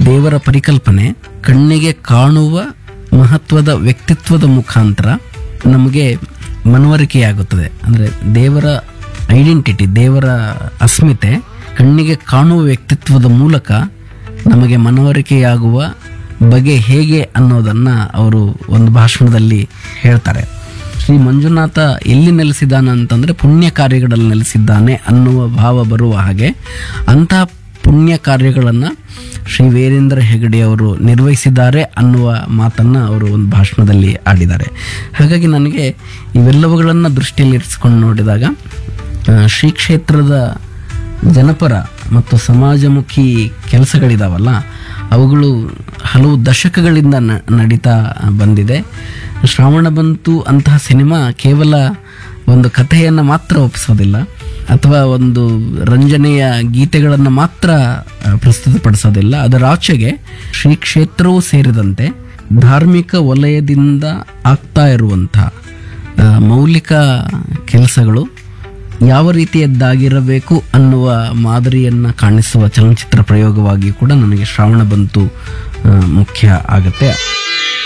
ದೇವರ ಪರಿಕಲ್ಪನೆ ಕಣ್ಣಿಗೆ ಕಾಣುವ ಮಹತ್ವದ ವ್ಯಕ್ತಿತ್ವದ ಮುಖಾಂತರ ನಮಗೆ ಮನವರಿಕೆಯಾಗುತ್ತದೆ ಅಂದರೆ ದೇವರ ಐಡೆಂಟಿಟಿ ದೇವರ ಅಸ್ಮಿತೆ ಕಣ್ಣಿಗೆ ಕಾಣುವ ವ್ಯಕ್ತಿತ್ವದ ಮೂಲಕ ನಮಗೆ ಮನವರಿಕೆಯಾಗುವ ಬಗೆ ಹೇಗೆ ಅನ್ನೋದನ್ನು ಅವರು ಒಂದು ಭಾಷಣದಲ್ಲಿ ಹೇಳ್ತಾರೆ ಶ್ರೀ ಮಂಜುನಾಥ ಎಲ್ಲಿ ನೆಲೆಸಿದ್ದಾನೆ ಅಂತಂದರೆ ಪುಣ್ಯ ಕಾರ್ಯಗಳಲ್ಲಿ ನೆಲೆಸಿದ್ದಾನೆ ಅನ್ನುವ ಭಾವ ಬರುವ ಹಾಗೆ ಅಂತಹ ಪುಣ್ಯ ಕಾರ್ಯಗಳನ್ನು ಶ್ರೀ ವೀರೇಂದ್ರ ಹೆಗಡೆ ಅವರು ನಿರ್ವಹಿಸಿದ್ದಾರೆ ಅನ್ನುವ ಮಾತನ್ನು ಅವರು ಒಂದು ಭಾಷಣದಲ್ಲಿ ಆಡಿದ್ದಾರೆ ಹಾಗಾಗಿ ನನಗೆ ಇವೆಲ್ಲವುಗಳನ್ನು ದೃಷ್ಟಿಯಲ್ಲಿ ಇರಿಸಿಕೊಂಡು ನೋಡಿದಾಗ ಆ, ಶ್ರೀ ಕ್ಷೇತ್ರದ ಜನಪರ ಮತ್ತು ಸಮಾಜಮುಖಿ ಕೆಲಸಗಳಿದಾವಲ್ಲ ಅವುಗಳು ಹಲವು ದಶಕಗಳಿಂದ ನ- ನಡೀತಾ ಬಂದಿದೆ ಶ್ರಾವಣ ಬಂತು ಅಂತಹ ಸಿನಿಮಾ ಕೇವಲ ಒಂದು ಕಥೆಯನ್ನು ಮಾತ್ರ ಒಪ್ಪಿಸೋದಿಲ್ಲ ಅಥವಾ ಒಂದು ರಂಜನೆಯ ಗೀತೆಗಳನ್ನು ಮಾತ್ರ ಆ, ಪ್ರಸ್ತುತಪಡಿಸೋದಿಲ್ಲ ಅದರ ಆಚೆಗೆ ಶ್ರೀ ಕ್ಷೇತ್ರವೂ ಸೇರಿದಂತೆ ಧಾರ್ಮಿಕ ವಲಯದಿಂದ ಆಗ್ತಾ ಇರುವಂಥ ಆ, ಮೌಲಿಕ ಕೆಲಸಗಳು ಯಾವ ರೀತಿಯದ್ದಾಗಿರಬೇಕು ಅನ್ನುವ ಮಾದರಿಯನ್ನು ಕಾಣಿಸುವ ಚಲನಚಿತ್ರ ಪ್ರಯೋಗವಾಗಿ ಕೂಡ ನನಗೆ ಶ್ರಾವಣ ಬಂತು ಆ, ಮುಖ್ಯ ಆಗುತ್ತೆ